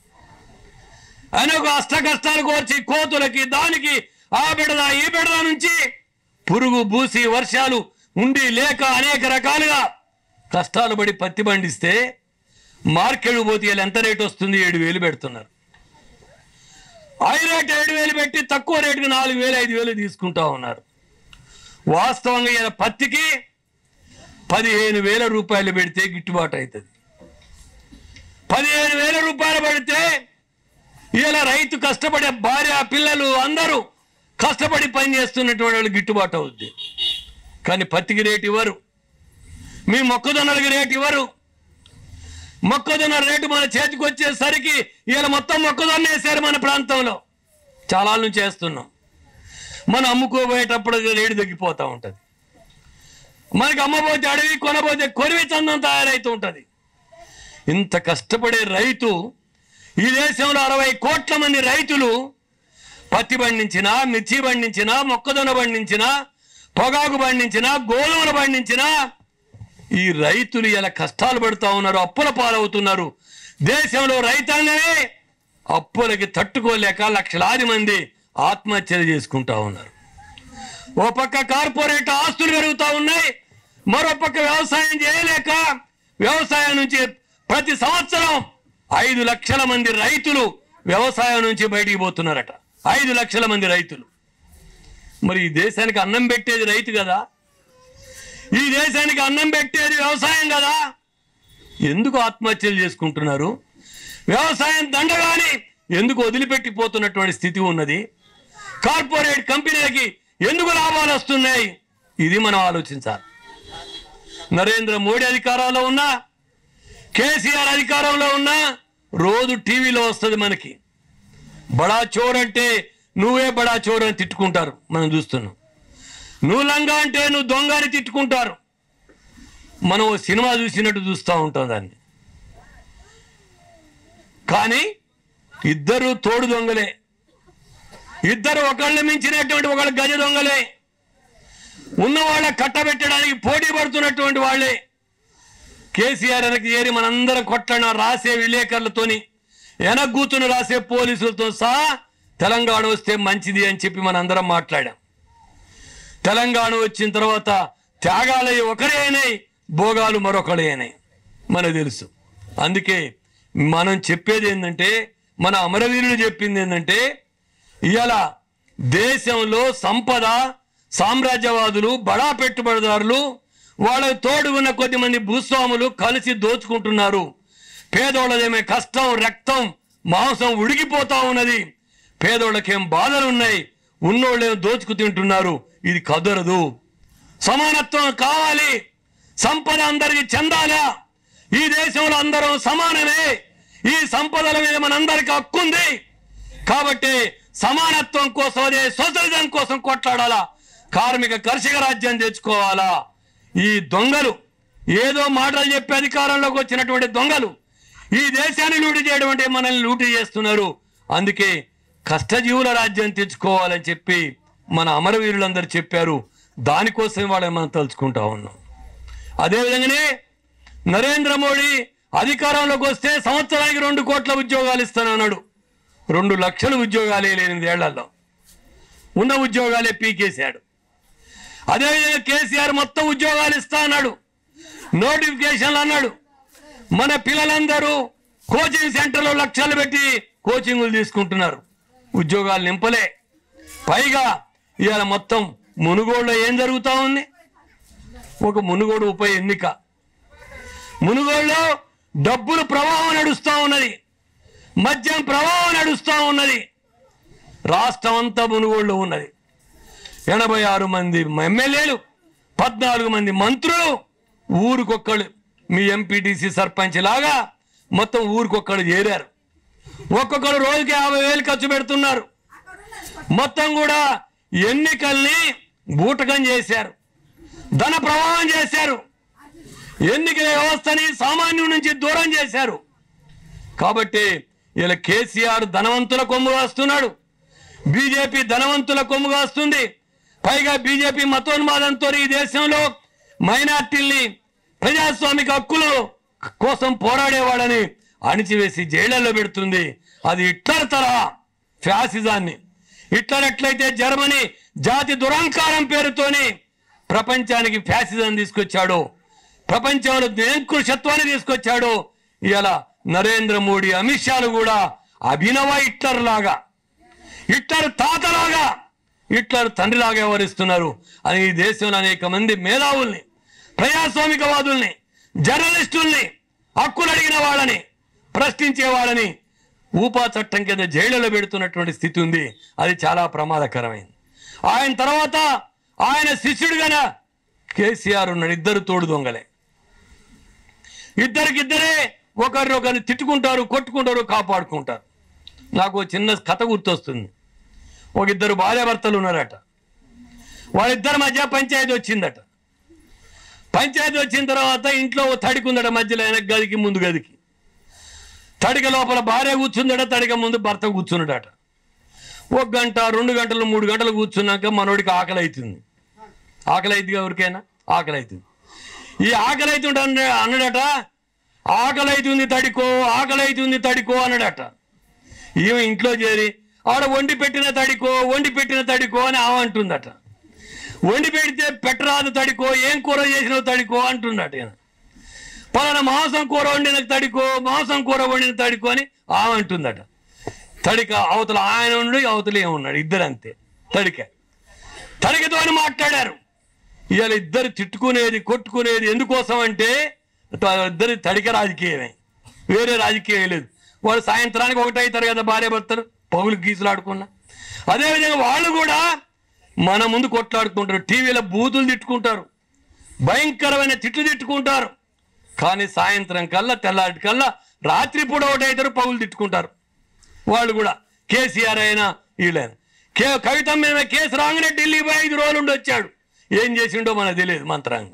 అనేక అష్ట కష్టాలు కోర్చి కోతులకి దానికి ఆ బిడద ఈ బిడద నుంచి పురుగు బూసి వర్షాలు ఉండి లేక అనేక రకాలుగా కష్టాలు పడి పత్తి పండిస్తే మార్కెట్ పోతే వీళ్ళు ఎంత రేటు వస్తుంది ఏడు వేలు పెడుతున్నారు హై రేట్ ఏడు వేలు పెట్టి తక్కువ రేటుకి నాలుగు వేలు ఐదు వేలు తీసుకుంటా ఉన్నారు వాస్తవంగా ఇలా పత్తికి పదిహేను వేల రూపాయలు పెడితే గిట్టుబాటు అవుతుంది పదిహేను వేల రూపాయలు పడితే ఇలా రైతు కష్టపడే భార్య పిల్లలు అందరూ కష్టపడి పని చేస్తున్నటువంటి వాళ్ళు గిట్టుబాటు అవుద్ది కానీ పత్తికి రేటు ఇవ్వరు మీ మొక్కజొన్నలకి రేటు ఇవ్వరు మొక్కజొన్న రేటు మన చేతికి వచ్చేసరికి ఇలా మొత్తం మొక్కజొన్న వేసారు మన ప్రాంతంలో చాలా నుంచి వేస్తున్నాం మనం అమ్ముకోబోయేటప్పుడు రేటు తగ్గిపోతూ ఉంటుంది మనకి అమ్మబోతే అడవి కొనబోతే కొరివి చందం తయారైతూ ఉంటుంది ఇంత కష్టపడే రైతు ఈ దేశంలో అరవై కోట్ల మంది రైతులు పత్తి పండించినా మిర్చి పండించినా మొక్కజొన్న పండించినా పొగాకు పండించినా గోధుమలు పండించినా ఈ రైతులు ఇలా కష్టాలు పడుతూ ఉన్నారు అప్పుల పాలవుతున్నారు దేశంలో రైతాంగమే అప్పులకి తట్టుకోలేక లక్షలాది మంది ఆత్మహత్యలు చేసుకుంటా ఉన్నారు ఓ పక్క కార్పొరేట్ ఆస్తులు పెరుగుతూ ఉన్నాయి మరో పక్క వ్యవసాయం చేయలేక వ్యవసాయం నుంచి ప్రతి సంవత్సరం ఐదు లక్షల మంది రైతులు వ్యవసాయం నుంచి బయటికి పోతున్నారట ఐదు లక్షల మంది రైతులు మరి ఈ దేశానికి అన్నం పెట్టేది రైతు కదా ఈ దేశానికి అన్నం పెట్టేది వ్యవసాయం కదా ఎందుకు ఆత్మహత్యలు చేసుకుంటున్నారు వ్యవసాయం దండగాని ఎందుకు వదిలిపెట్టిపోతున్నటువంటి స్థితి ఉన్నది కార్పొరేట్ కంపెనీలకి ఎందుకు లాభాలు వస్తున్నాయి ఇది మనం ఆలోచించాలి నరేంద్ర మోడీ అధికారంలో ఉన్నా కేసీఆర్ అధికారంలో ఉన్నా రోజు టీవీలో వస్తుంది మనకి బడా చోర్ అంటే నువ్వే బడా చోర్ అని తిట్టుకుంటారు మనం చూస్తున్నాం నువ్వు లంగా అంటే నువ్వు దొంగ అని తిట్టుకుంటారు మనం ఓ సినిమా చూసినట్టు చూస్తూ ఉంటాం దాన్ని కానీ ఇద్దరు తోడు దొంగలే ఇద్దరు ఒకళ్ళని మించినటువంటి ఒకళ్ళు గజ దొంగలే ఉన్న వాళ్ళ కట్టబెట్టడానికి పోటీ పడుతున్నటువంటి వాళ్ళే కేసీఆర్ వెనక్కి చేరి మనందరం కొట్టన రాసే విలేకరులతోని వెనగ్గూతుని రాసే పోలీసులతో సహా తెలంగాణ వస్తే మంచిది అని చెప్పి మనందరం మాట్లాడాం తెలంగాణ వచ్చిన తర్వాత త్యాగాలు ఒకరే అయినాయి భోగాలు మరొకరే అయినాయి మనకు తెలుసు అందుకే మనం చెప్పేది ఏంటంటే మన అమరవీరులు చెప్పింది ఏంటంటే ఇవాళ దేశంలో సంపద సామ్రాజ్యవాదులు బడా పెట్టుబడిదారులు వాళ్ళకు తోడు ఉన్న కొద్ది మంది భూస్వాములు కలిసి దోచుకుంటున్నారు పేదోళ్ళదేమే కష్టం రక్తం మాంసం ఉడికిపోతా ఉన్నది పేదోళ్ళకేం బాధలు ఉన్నాయి ఉన్నోళ్ళేం దోచుకు తింటున్నారు ఇది కదరదు సమానత్వం కావాలి సంపద అందరికి చెందాలా ఈ దేశంలో అందరం సమానమే ఈ సంపదల మీద మనందరికి హక్కుంది కాబట్టి సమానత్వం కోసం అదే సోషలిజం కోసం కొట్లాడాలా కార్మిక కర్షక రాజ్యం తెచ్చుకోవాలా ఈ దొంగలు ఏదో మాటలు చెప్పి అధికారంలోకి వచ్చినటువంటి దొంగలు ఈ దేశాన్ని లూటి చేయడం అంటే మనల్ని లూటి చేస్తున్నారు అందుకే కష్టజీవుల రాజ్యం తెచ్చుకోవాలని చెప్పి మన అమరవీరులందరూ చెప్పారు దానికోసం వాళ్ళని మనం తలుచుకుంటా ఉన్నాం అదేవిధంగానే నరేంద్ర మోడీ అధికారంలోకి వస్తే సంవత్సరానికి రెండు కోట్ల ఉద్యోగాలు ఇస్తానన్నాడు రెండు లక్షల ఉద్యోగాలే లేనిది ఏళ్లలో ఉన్న ఉద్యోగాలే పీకేశాడు అదేవిధంగా కేసీఆర్ మొత్తం ఉద్యోగాలు ఇస్తా అన్నాడు నోటిఫికేషన్లు అన్నాడు మన పిల్లలందరూ కోచింగ్ సెంటర్లో లక్షలు పెట్టి కోచింగులు తీసుకుంటున్నారు ఉద్యోగాలు నింపలే పైగా ఇవాళ మొత్తం మునుగోడులో ఏం జరుగుతా ఉంది ఒక మునుగోడు ఉప ఎన్నిక మునుగోడులో డబ్బులు ప్రవాహం నడుస్తూ ఉన్నది మద్యం ప్రవాహం నడుస్తూ ఉన్నది రాష్ట్రం అంతా మునుగోడులో ఉన్నది ఎనభై ఆరు మంది ఎమ్మెల్యేలు పద్నాలుగు మంది మంత్రులు ఊరికొక్కళ్ళు మీ ఎంపీటీసీ సర్పంచ్ లాగా మొత్తం ఊరికొక్కళ్ళు చేరారు ఒక్కొక్కరు రోజుకి యాభై వేలు ఖర్చు పెడుతున్నారు మొత్తం కూడా ఎన్నికల్ని బూటకం చేశారు ధన ప్రవాహం చేశారు ఎన్నికల వ్యవస్థని సామాన్యుడి నుంచి దూరం చేశారు కాబట్టి ఇలా కేసీఆర్ ధనవంతుల కొమ్ము వస్తున్నాడు బీజేపీ ధనవంతుల కొమ్ము వస్తుంది పైగా బీజేపీ మతోన్మాదంతో ఈ దేశంలో మైనార్టీల్ని ప్రజాస్వామిక హక్కులు కోసం పోరాడేవాళ్ళని అణిచివేసి జైళ్లలో పెడుతుంది అది హిట్లర్ తరహా ఫ్యాసిజాన్ని హిట్లర్ ఎట్లయితే జర్మనీ జాతి దురహంకారం పేరుతోని ప్రపంచానికి ఫ్యాసిజం తీసుకొచ్చాడో ప్రపంచంలో నిరంకుశత్వాన్ని తీసుకొచ్చాడో ఇలా నరేంద్ర మోడీ అమిత్ షాలు కూడా అభినవ హిట్లర్ లాగా హిట్లర్ తాతలాగా హిట్లర్ తండ్రిలాగా వ్యవహరిస్తున్నారు అని ఈ దేశంలో అనేక మంది మేధావుల్ని ప్రజాస్వామికవాదుల్ని జర్నలిస్టుల్ని హక్కులు అడిగిన వాళ్ళని ప్రశ్నించే వాళ్ళని ఊపా చట్టం కింద జైళ్లలో పెడుతున్నటువంటి స్థితి ఉంది అది చాలా ప్రమాదకరమైంది ఆయన తర్వాత ఆయన శిష్యుడిగాన కేసీఆర్ ఉన్నాడు ఇద్దరు తోడు దొంగలే ఇద్దరికిద్దరే ఒకరినొకరిని తిట్టుకుంటారు కొట్టుకుంటారు కాపాడుకుంటారు నాకు ఓ చిన్న కథ గుర్తొస్తుంది ఒక ఇద్దరు భార్యాభర్తలు ఉన్నారట వాళ్ళిద్దరి మధ్య పంచాయతీ వచ్చిందట పంచాయతీ వచ్చిన తర్వాత ఇంట్లో ఓ తడికి ఉందట మధ్యలో వెనక గదికి ముందు గదికి తడిక లోపల భార్య కూర్చుందట తడిక ముందు భర్త కూర్చున్నాడట ఒక గంట రెండు గంటలు మూడు గంటలు కూర్చున్నాక మనోడికి ఆకలి అవుతుంది ఆకలి అవుతుంది ఎవరికైనా ఆకలి అవుతుంది ఈ ఆకలి అవుతుంటే అన్న- అన్నాడట ఆకలి అవుతుంది తడికో ఆకలి అవుతుంది తడికో అన్నాడట ఈమె ఇంట్లో చేరి ఆడ వండి పెట్టిన తడికో వండి పెట్టిన తడికో అని ఆమె అంటుందట వండి పెడితే పెట్టరాదు తడికో ఏం కూర చేసినావు తడికో అంటున్నట ఈయన పలానా మాంసం కూర వండిన తడికో మాంసం కూర వండిన తడికో అని ఆమె అంటుందట తడిక అవతల ఆయన ఉండి అవతల ఏమున్నాడు ఇద్దరు అంతే తడిక తడికతో అని మాట్లాడారు ఇవాళ ఇద్దరు తిట్టుకునేది కొట్టుకునేది ఎందుకోసం అంటే త- ఇద్దరి తడిక రాజకీయమే వేరే రాజకీయం లేదు వాళ్ళు సాయంత్రానికి ఒకటే అవుతారు కదా భార్య భర్తలు పగులు గీసులాడుకున్నా అదేవిధంగా వాళ్ళు కూడా మన ముందు కొట్లాడుకుంటారు టీవీలో బూతులు తిట్టుకుంటారు భయంకరమైన తిట్లు తిట్టుకుంటారు కానీ సాయంత్రం కల్లా తెల్లారి కల్లా రాత్రి పూట ఒకటైతారు పగులు తిట్టుకుంటారు వాళ్ళు కూడా కేసీఆర్ అయినా వీళ్ళైనా కే కవిత మీద కేసు రాగానే ఢిల్లీ పోయి ఐదు రోజులు ఉండి వచ్చాడు ఏం చేసిండో మనకు తెలియదు మంత్రాంగం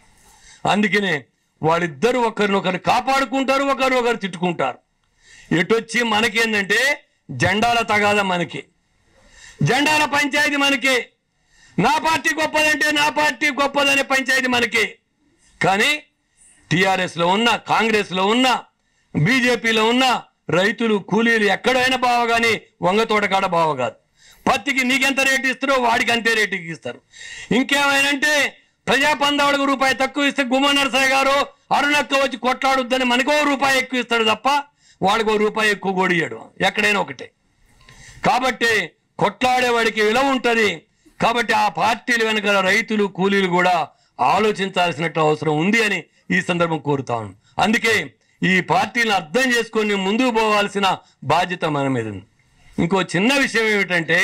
అందుకనే వాళ్ళిద్దరూ ఒకరినొకరు కాపాడుకుంటారు ఒకరినొకరు తిట్టుకుంటారు ఎటొచ్చి మనకేందంటే జెండాల తగాద మనకి జెండాల పంచాయతీ మనకి నా పార్టీ గొప్పదంటే నా పార్టీ గొప్పదనే పంచాయతీ మనకి కానీ టీఆర్ఎస్లో ఉన్న కాంగ్రెస్లో ఉన్న బీజేపీలో ఉన్న రైతులు కూలీలు ఎక్కడైనా బావ కానీ వంగ తోటకాడ బావ కాదు పత్తికి నీకెంత రేటు ఇస్తారో వాడికి అంతే రేటుకి ఇస్తారు ఇంకేమైనంటే ప్రజా పందావులకు రూపాయి తక్కువ ఇస్తే గుమ్మ నరసయ్య గారు అరుణక్క వచ్చి కొట్లాడుద్దని మనకో రూపాయి ఎక్కువ ఇస్తాడు తప్ప వాడికో రూపాయి ఎక్కువ కొడియాడు ఎక్కడైనా ఒకటే కాబట్టి కొట్లాడేవాడికి విలువ ఉంటుంది కాబట్టి ఆ పార్టీలు వెనుక రైతులు కూలీలు కూడా ఆలోచించాల్సినట్టు అవసరం ఉంది అని ఈ సందర్భం కోరుతాను అందుకే ఈ పార్టీలను అర్థం చేసుకొని ముందుకు పోవాల్సిన బాధ్యత మన మీద ఉంది ఇంకో చిన్న విషయం ఏమిటంటే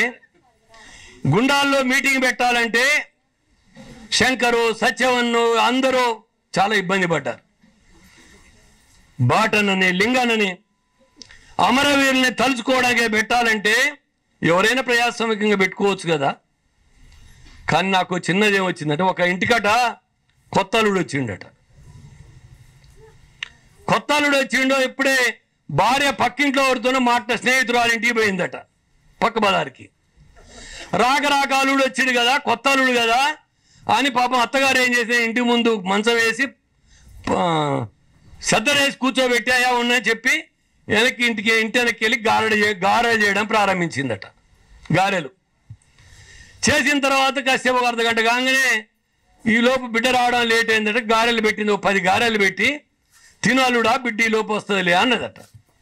గుండాల్లో మీటింగ్ పెట్టాలంటే శంకరు సత్యవన్ను అందరూ చాలా ఇబ్బంది పడ్డారు బాటనని లింగనని అమరవీరుల్ని తలుచుకోవడానికి పెట్టాలంటే ఎవరైనా ప్రజాస్వామికంగా పెట్టుకోవచ్చు కదా కానీ నాకు చిన్నది ఏమొచ్చిందంటే ఒక ఇంటికట కొత్త అల్లుడు వచ్చిండట కొత్త అల్లుడు వచ్చిండో ఇప్పుడే భార్య పక్కింట్లో ఎవరితోనో మాట స్నేహితురాలు ఇంటికి పోయిందట పక్క బజార్కి రాక రాక అల్లుడు వచ్చిండు కదా కొత్త అల్లుడు కదా అని పాపం అత్తగారు ఏం చేసి ఇంటి ముందు మంచం వేసి వేసి కూర్చోబెట్టి అయ్యా ఉన్నాయని చెప్పి వెనక్కి ఇంటికి ఇంటి వెనక్కి వెళ్ళి గారెలు చే గారెలు చేయడం ప్రారంభించిందట గారెలు చేసిన తర్వాత కాసేపు ఒక అర్ధ గంట కాగానే ఈ లోపు బిడ్డ రావడం లేట్ అయిందట గారెలు పెట్టింది ఒక పది గారెలు పెట్టి తినాలుడా బిడ్డ ఈ లోపు వస్తుందిలే అన్నదట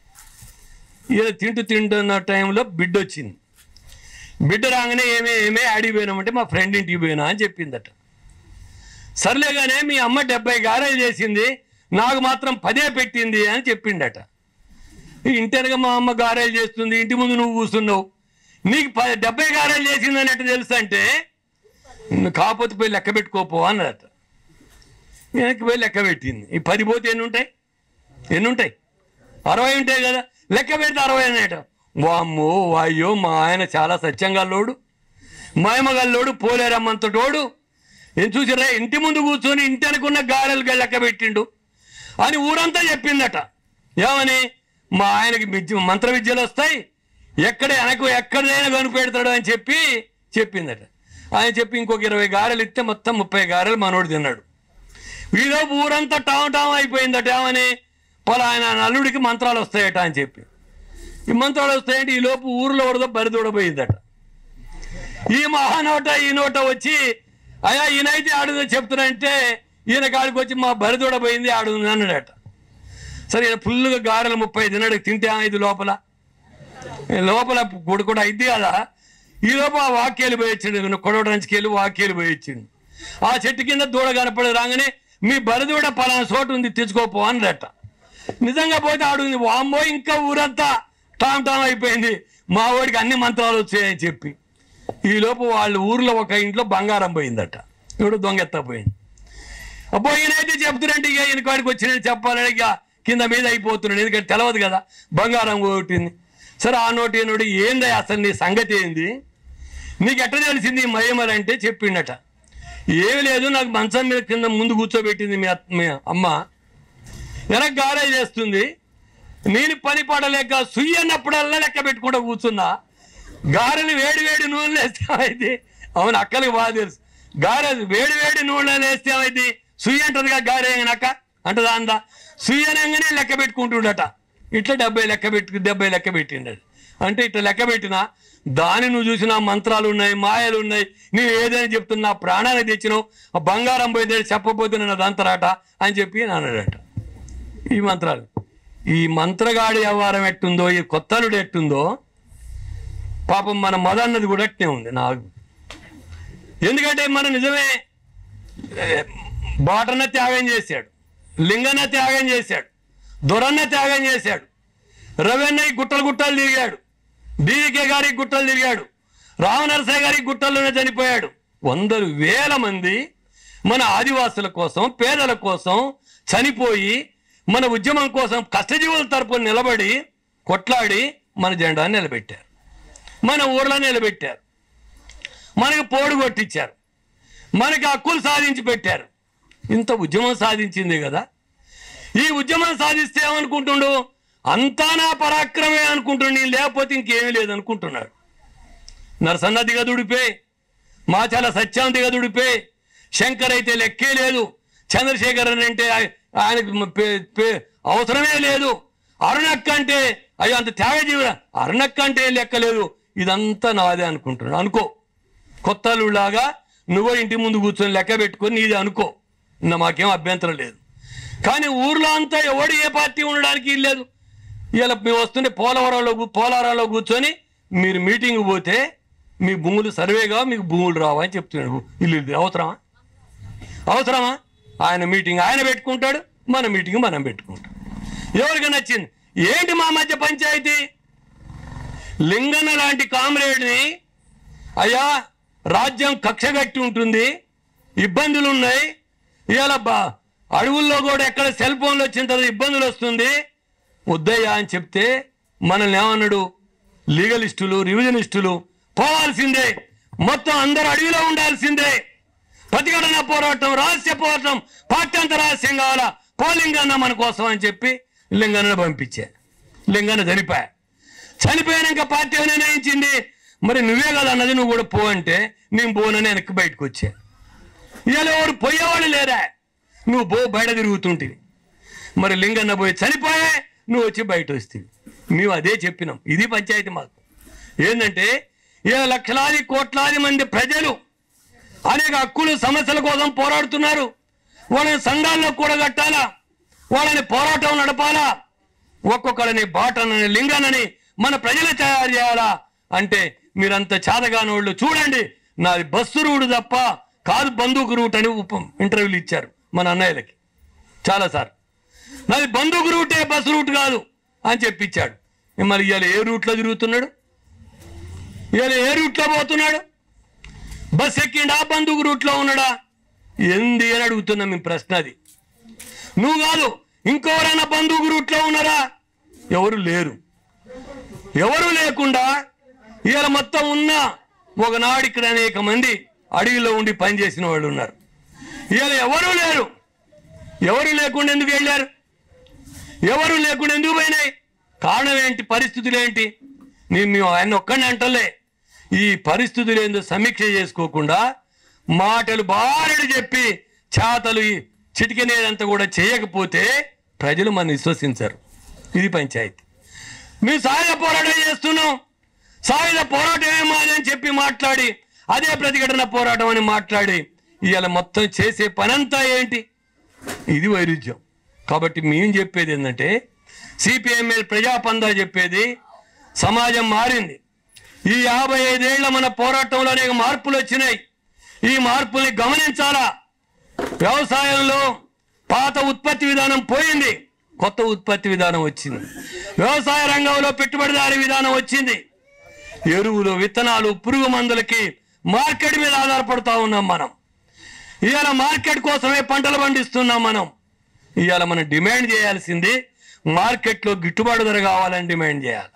ఇక తింటూ తింటున్న టైంలో బిడ్డ వచ్చింది బిడ్డ రాగానే ఏమే ఏమే ఆడికి పోయినామంటే మా ఫ్రెండ్ ఇంటికి పోయినా అని చెప్పిందట సర్లేగానే మీ అమ్మ డెబ్బై గారెలు చేసింది నాకు మాత్రం పదే పెట్టింది అని చెప్పిండట ఈ ఇంటెనక మా అమ్మ గారెలు చేస్తుంది ఇంటి ముందు నువ్వు కూర్చున్నావు నీకు ప డెబ్బై గారెలు చేసింది అన్నట్టు తెలుసు అంటే నువ్వు కాకపోతే పోయి లెక్క పెట్టుకోపో అన్నదట వెనక్కి పోయి లెక్క పెట్టింది ఈ పది పోతే ఎన్ని ఉంటాయి ఎన్ని ఉంటాయి అరవై ఉంటాయి కదా లెక్క పెడితే అరవై అన్నట వామ్మో అయ్యో మా ఆయన చాలా సత్యంగల్లోడు మాయమగల్లోడు పోలేరమ్మంతటోడు ఏం చూసిరా ఇంటి ముందు కూర్చొని ఇంటి అనుకున్న గారెలు లెక్క పెట్టిండు అని ఊరంతా చెప్పిందట ఏమని మా ఆయనకి విద్య మంత్ర విద్యలు వస్తాయి ఎక్కడ వెనక ఎక్కడైనా కనిపెడతాడు అని చెప్పి చెప్పిందట ఆయన చెప్పి ఇంకొక ఇరవై గారెలు ఇస్తే మొత్తం ముప్పై గారెలు మనోడు తిన్నాడు ఈలోపు ఊరంతా టామ్ టామ్ అయిపోయిందట ఏమని పలా ఆయన నల్లుడికి మంత్రాలు వస్తాయట అని చెప్పి ఈ మంత్రాలు వస్తాయంటే ఈ లోపు ఊర్లో వరద బరిదూడబోయిందట ఈ మహానోట ఈ నోట వచ్చి అయ్యా ఈయనైతే ఆడుందో చెప్తున్నారంటే ఈయన కాడికి వచ్చి మా బరిదూడ పోయింది ఆడుంది అన్నాడట సరే ఈయన ఫుల్గా గారెలు ముప్పై తిన్నాడు తింటే ఇది లోపల ఈ లోపల కూడా కూడా అయింది కదా ఈ లోపల ఆ వాక్యాలు పోయొచ్చిండు కొడవడానికి వెళ్ళి వాక్యాలు పోయొచ్చిండు ఆ చెట్టు కింద దూడ కనపడి రాగానే మీ బరిదూడ పలానా చోటు ఉంది తెచ్చుకోపో అన్నదట నిజంగా పోతే ఆడుంది వామ్మో ఇంకా ఊరంతా టామ్ టామ్ అయిపోయింది మా వాడికి అన్ని మంత్రాలు వచ్చాయని చెప్పి ఈ లోపు వాళ్ళ ఊర్లో ఒక ఇంట్లో బంగారం పోయిందట ఇప్పుడు దొంగెత్తపోయింది అబ్బో ఈయనైతే చెప్తున్నట్టు ఇక ఈయన కాడికి వచ్చిన చెప్పాలని ఇక కింద మీద అయిపోతున్నాడు ఎందుకంటే తెలియదు కదా బంగారం కొట్టింది సరే ఆ నోటి ఈ నోటి ఏంది అసలు నీ సంగతి ఏంది నీకు ఎట్ట తెలిసింది మహిమలు అంటే చెప్పిండట ఏమి లేదు నాకు మంచం మీద కింద ముందు కూర్చోబెట్టింది మీ అత్త- మీ అమ్మ వెనక గారే చేస్తుంది నేను పని పడలేక సుయ్యి అన్నప్పుడల్లా లెక్క పెట్టుకుంటూ కూర్చున్నా గారెలు వేడి వేడి నూనెలు వేస్తే ఏమైంది అవును అక్కలకి బాగా తెలుసు గారె వేడి వేడి నూనెలు వేస్తే ఏమైంది సుయ్యి అంటదిగా గారె అయినాక అంటదా అందా సుయ్యి అనగానే లెక్క పెట్టుకుంటుండట ఇట్లా డెబ్బై లెక్క పెట్టు డెబ్బై లెక్క పెట్టిండడు అంటే ఇట్లా లెక్క పెట్టినా దాని నువ్వు చూసిన మంత్రాలు ఉన్నాయి మాయలు ఉన్నాయి నీవు ఏదైనా చెప్తున్నా ప్రాణాన్ని తెచ్చినావు ఆ బంగారం పోయింది చెప్పబోతే నన్ను దంతరాట అని చెప్పి అన్నాడట ఈ మంత్రాలు ఈ మంత్రగాడి వ్యవహారం ఎట్టుందో ఈ కొత్తలుడు ఎట్టుందో పాపం మన మదన్నది కూడా అట్నే ఉంది నాకు ఎందుకంటే మన నిజమే ఏ, బాటన్న త్యాగం చేశాడు లింగన్న త్యాగం చేశాడు దొరన్న త్యాగం చేశాడు రవెన్నయ్య గుట్టలు గుట్టలు తిరిగాడు బీవికే గారికి గుట్టలు తిరిగాడు రామనరసయ్య గారికి గుట్టల్లోనే చనిపోయాడు వందలు వేల మంది మన ఆదివాసుల కోసం పేదల కోసం చనిపోయి మన ఉద్యమం కోసం కష్టజీవుల తరపున నిలబడి కొట్లాడి మన జెండాన్ని నిలబెట్టారు మన ఊర్లో నిలబెట్టారు మనకి పోడు కొట్టించారు మనకి హక్కులు సాధించి పెట్టారు ఇంత ఉద్యమం సాధించింది కదా ఈ ఉద్యమం సాధిస్తే ఏమనుకుంటుండు అంతా నా పరాక్రమే అనుకుంటుండు నేను లేకపోతే ఇంకేమీ లేదు అనుకుంటున్నాడు నరసన్న దిగదుడిపే మాచాల సత్యం దిగదుడిపే శంకర్ అయితే లెక్కే లేదు చంద్రశేఖరన్ అంటే ఆయ- ఆయనకు మ- పే- పే- అవసరమే లేదు అరుణక్క అంటే అయ్యో అంత త్యాగజీవి అరుణక్క అంటే లెక్క లేదు ఇదంతా నాదే అనుకుంటున్నాడు అనుకో కొత్త అల్లుడిలాగా నువ్వు ఇంటి ముందు కూర్చొని లెక్క పెట్టుకొని నీది అనుకో నా మాకేం అభ్యంతరం లేదు కానీ ఊర్లో అంతా ఎవడు ఏ పార్టీ ఉండడానికి లేదు ఇలా మేము వస్తుంటే పోలవరంలో కూ- పోలవరంలో కూర్చొని మీరు మీటింగ్ పోతే మీ భూములు సర్వేగా మీకు భూములు రావా అని చెప్తున్నాడు ఇల్లు ఇది అవసరమా అవసరమా ఆయన మీటింగ్ ఆయన పెట్టుకుంటాడు మన మీటింగ్ మనం పెట్టుకుంటాం ఎవరికి నచ్చింది ఏంటి మా మధ్య పంచాయతీ లింగన్న లాంటి కామ్రేడ్ని అయ్యా రాజ్యం కక్షగట్టి ఉంటుంది ఇబ్బందులు ఉన్నాయి ఇవాళ బా అడవుల్లో కూడా ఎక్కడ సెల్ ఫోన్లు వచ్చిన తర్వాత ఇబ్బందులు వస్తుంది వద్దయ్యా అని చెప్తే మనల్ని ఏమన్నాడు లీగలిస్టులు రివిజనిస్టులు పోవాల్సిందే మొత్తం అందరూ అడవిలో ఉండాల్సిందే ప్రతిఘటన పోరాటం రహస్య పోరాటం పార్టీ అంత రహస్యం కావాలా పోలింగన్న మన కోసం అని చెప్పి లింగన్న పంపించా లింగన్న చనిపోయా చనిపోయాక పార్టీ ఏమైనా నిర్ణయించింది మరి నువ్వే కదా అన్నది నువ్వు కూడా పో అంటే నేను పోనని వెనక్కి బయటకు వచ్చా ఇవాళ ఎవరు పోయేవాళ్ళు లేరా నువ్వు పో బయట తిరుగుతుంటివి మరి లింగన్న పోయి చనిపోయే నువ్వు వచ్చి బయట వస్తుంది మేము అదే చెప్పినాం ఇది పంచాయతీ మాకు ఏంటంటే ఇలా లక్షలాది కోట్లాది మంది ప్రజలు అనేక హక్కులు సమస్యల కోసం పోరాడుతున్నారు వాళ్ళని సంఘాల్లో కూడగట్టాలా వాళ్ళని పోరాటం నడపాలా ఒక్కొక్కడిని బాటనని లింగనని మన ప్రజలు తయారు చేయాలా అంటే మీరంత చాదగానోళ్ళు చూడండి నాది బస్సు రూట్ తప్ప కాదు బందూకు రూట్ అని ఉప ఇంటర్వ్యూలు ఇచ్చారు మన అన్నయ్యలకి చాలాసార్లు నాది బందూకు రూటే బస్సు రూట్ కాదు అని చెప్పించాడు మరి ఇవాళ ఏ రూట్లో తిరుగుతున్నాడు ఇవాళ ఏ రూట్లో పోతున్నాడు బస్ ఎక్కిండా బందూకు రూట్లో ఉన్నాడా ఎంది అని అడుగుతున్నా మీ ప్రశ్న అది నువ్వు కాదు ఇంకెవరైనా బంధువు రూట్లో ఉన్నారా ఎవరు లేరు ఎవరు లేకుండా ఇవాళ మొత్తం ఉన్న ఒకనాడు ఇక్కడ అనేక మంది అడవిలో ఉండి పనిచేసిన వాళ్ళు ఉన్నారు ఇవాళ ఎవరు లేరు ఎవరు లేకుండా ఎందుకు వెళ్ళారు ఎవరు లేకుండా ఎందుకు పోయినాయి కారణం ఏంటి పరిస్థితులు ఏంటి నేను మేము ఆయన ఒక్కడిని అంటలే ఈ పరిస్థితులు ఏందో సమీక్ష చేసుకోకుండా మాటలు బారెడు చెప్పి చేతలు ఈ చిటికనేదంతా కూడా చేయకపోతే ప్రజలు మన విశ్వసించరు ఇది పంచాయతీ మేము సాయుధ పోరాటం చేస్తున్నాం సాయుధ పోరాటమే మాది అని చెప్పి మాట్లాడి అదే ప్రతిఘటన పోరాటం అని మాట్లాడి ఇవాళ మొత్తం చేసే పనంతా ఏంటి ఇది వైరుధ్యం కాబట్టి మేము చెప్పేది ఏంటంటే సిపిఎంఎల్ ప్రజాపందా చెప్పేది సమాజం మారింది ఈ యాభై ఐదేళ్ల మన పోరాటంలో అనేక మార్పులు వచ్చినాయి ఈ మార్పుల్ని గమనించాలా వ్యవసాయంలో పాత ఉత్పత్తి విధానం పోయింది కొత్త ఉత్పత్తి విధానం వచ్చింది వ్యవసాయ రంగంలో పెట్టుబడిదారీ విధానం వచ్చింది ఎరువులు విత్తనాలు పురుగు మందులకి మార్కెట్ మీద ఆధారపడతా ఉన్నాం మనం ఇవాళ మార్కెట్ కోసమే పంటలు పండిస్తున్నాం మనం ఇవాళ మనం డిమాండ్ చేయాల్సింది మార్కెట్లో గిట్టుబాటు ధర కావాలని డిమాండ్ చేయాలి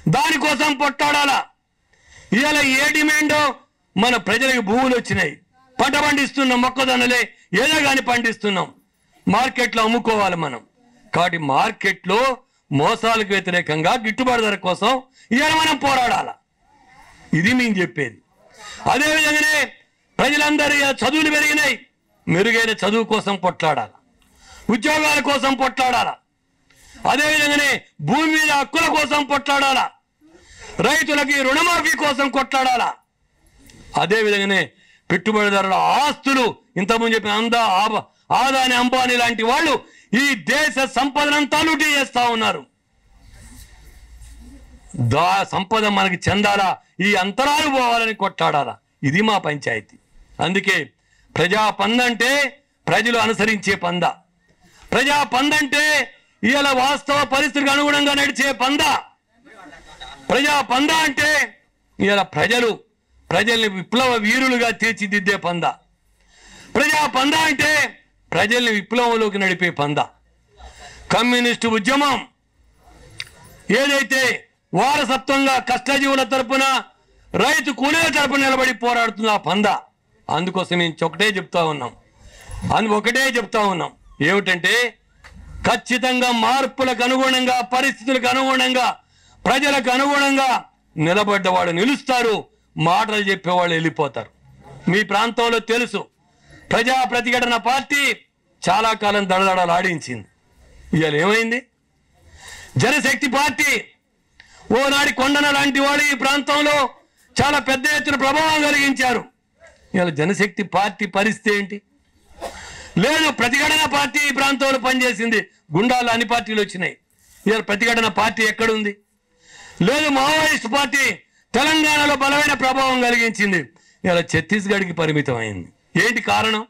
దానికోసం పొట్టాడాలా ఇవాళ ఏ డిమాండో మన ప్రజలకు భూములు వచ్చినాయి పంట పండిస్తున్నాం మొక్కజొన్నలే ఏదో కానీ పండిస్తున్నాం మార్కెట్లో అమ్ముకోవాలి మనం కాబట్టి మార్కెట్లో మోసాలకు వ్యతిరేకంగా గిట్టుబాటు ధర కోసం ఇవాళ మనం పోరాడాల ఇది మేము చెప్పేది అదేవిధంగానే ప్రజలందరి చదువులు పెరిగినాయి మెరుగైన చదువు కోసం పొట్లాడాలి ఉద్యోగాల కోసం పొట్లాడాల అదేవిధంగానే భూమి మీద హక్కుల కోసం పొట్లాడాలా రైతులకి రుణమాఫీ కోసం కొట్లాడాలా అదేవిధంగానే పెట్టుబడిదారుల ఆస్తులు ఇంతకుముందు చెప్పిన అంద ఆబ- ఆదాని అంబానీ లాంటి వాళ్ళు ఈ దేశ సంపదనంతా లూటీ చేస్తా ఉన్నారు దా సంపద మనకి చెందాలా ఈ అంతరాలు పోవాలని కొట్లాడాలా ఇది మా పంచాయతీ అందుకే ప్రజా పందంటే ప్రజలు అనుసరించే పంద ప్రజా పందంటే ఇవాళ వాస్తవ పరిస్థితికి అనుగుణంగా నడిచే పంద ప్రజా పంద అంటే ఇవాళ ప్రజలు ప్రజల్ని విప్లవ వీరులుగా తీర్చిదిద్దే పంద ప్రజా పంద అంటే ప్రజల్ని విప్లవంలోకి నడిపే పంద కమ్యూనిస్టు ఉద్యమం ఏదైతే వారసత్వంగా కష్టజీవుల తరపున రైతు కూలీల తరపున నిలబడి పోరాడుతున్న ఆ పంద అందుకోసం మేము ఒకటే చెప్తా ఉన్నాం అందు ఒకటే చెప్తా ఉన్నాం ఏమిటంటే ఖచ్చితంగా మార్పులకు అనుగుణంగా పరిస్థితులకు అనుగుణంగా ప్రజలకు అనుగుణంగా నిలబడ్డవాడు నిలుస్తారు మాటలు చెప్పేవాళ్ళు వెళ్ళిపోతారు మీ ప్రాంతంలో తెలుసు ప్రజా ప్రతిఘటన పార్టీ చాలా కాలం దడదడలు ఆడించింది ఇవాళ ఏమైంది జనశక్తి పార్టీ ఓనాడి కొండన లాంటి వాడు ఈ ప్రాంతంలో చాలా పెద్ద ఎత్తున ప్రభావం కలిగించారు ఇవాళ జనశక్తి పార్టీ పరిస్థితి ఏంటి లేదు ప్రతిఘటన పార్టీ ఈ ప్రాంతంలో పనిచేసింది గుండాలు అన్ని పార్టీలు వచ్చినాయి ఇవాళ ప్రతిఘటన పార్టీ ఎక్కడుంది లేదు మావోయిస్ట్ పార్టీ తెలంగాణలో బలమైన ప్రభావం కలిగించింది ఇలా ఛత్తీస్గఢ్కి పరిమితం అయింది ఏంటి కారణం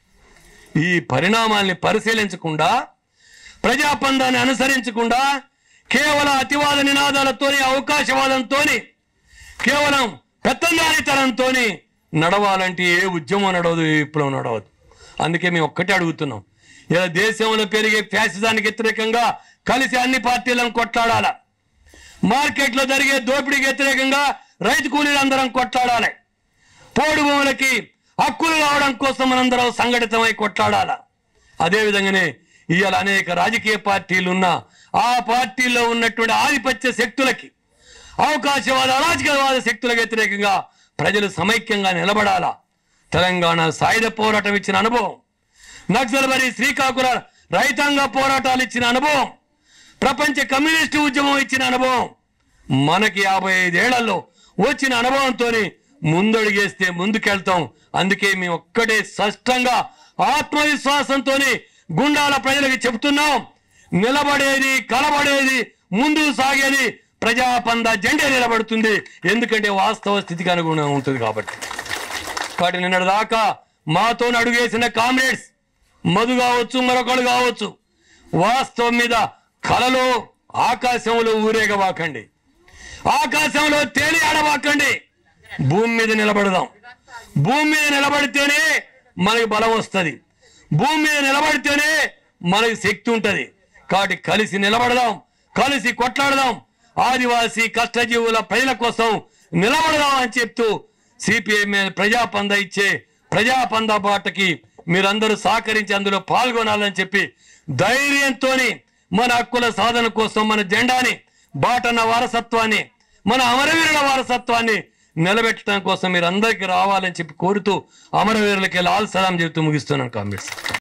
ఈ పరిణామాల్ని పరిశీలించకుండా ప్రజాపందాన్ని అనుసరించకుండా కేవలం అతివాద నినాదాలతోని అవకాశవాదంతోని కేవలం పెత్తందారితనంతోని నడవాలంటే ఏ ఉద్యమం నడవదు ఏ విప్లవం నడవదు అందుకే మేము ఒక్కటే అడుగుతున్నాం ఇలా దేశంలో పెరిగే ఫ్యాసిజానికి వ్యతిరేకంగా కలిసి అన్ని పార్టీలను కొట్లాడాల మార్కెట్లో జరిగే దోపిడీకి వ్యతిరేకంగా రైతు కూలీలందరం కొట్లాడాలి పోడు భూములకి హక్కులు రావడం కోసం మనందరం సంఘటితమై కొట్లాడాల అదేవిధంగానే ఇవాళ అనేక రాజకీయ పార్టీలు ఉన్న ఆ పార్టీల్లో ఉన్నటువంటి ఆధిపత్య శక్తులకి అవకాశవాద అరాజకవాద శక్తులకు వ్యతిరేకంగా ప్రజలు సమైక్యంగా నిలబడాలా తెలంగాణ సాయుధ పోరాటం ఇచ్చిన అనుభవం నక్సల్బరి శ్రీకాకుళ రైతాంగ పోరాటాలు ఇచ్చిన అనుభవం ప్రపంచ కమ్యూనిస్టు ఉద్యమం ఇచ్చిన అనుభవం మనకి యాభై ఐదేళ్లలో వచ్చిన అనుభవంతో ముందడుగేస్తే ముందుకెళ్తాం అందుకే మేము ఒక్కటే స్పష్టంగా ఆత్మవిశ్వాసంతో గుండాల ప్రజలకు చెప్తున్నాం నిలబడేది కలబడేది ముందు సాగేది ప్రజాపంద జెండే నిలబడుతుంది ఎందుకంటే వాస్తవ స్థితికి అనుగుణంగా ఉంటుంది కాబట్టి కాబట్టి నిన్నటి దాకా మాతో అడుగేసిన కామ్రేడ్స్ మధు కావచ్చు మరొకరు కావచ్చు వాస్తవం మీద కలలో ఆకాశంలో ఊరేగవాకండి ఆకాశంలో తేలి ఆడవాకండి భూమి మీద నిలబడదాం భూమి మీద నిలబడితేనే మనకి బలం వస్తుంది భూమి మీద నిలబడితేనే మనకి శక్తి ఉంటది కాబట్టి కలిసి నిలబడదాం కలిసి కొట్లాడదాం ఆదివాసీ కష్టజీవుల ప్రజల కోసం నిలబడదాం అని చెప్తూ సిపిఎం ప్రజాపంద ఇచ్చే ప్రజాపంద బాటకి మీరందరూ సహకరించి అందులో పాల్గొనాలని చెప్పి ధైర్యంతో మన హక్కుల సాధన కోసం మన జెండాని బాటన్న వారసత్వాన్ని మన అమరవీరుల వారసత్వాన్ని నిలబెట్టడం కోసం మీరు అందరికీ రావాలని చెప్పి కోరుతూ అమరవీరులకి లాల్ సలాం చెబుతూ ముగిస్తున్నాను కాంగ్రెస్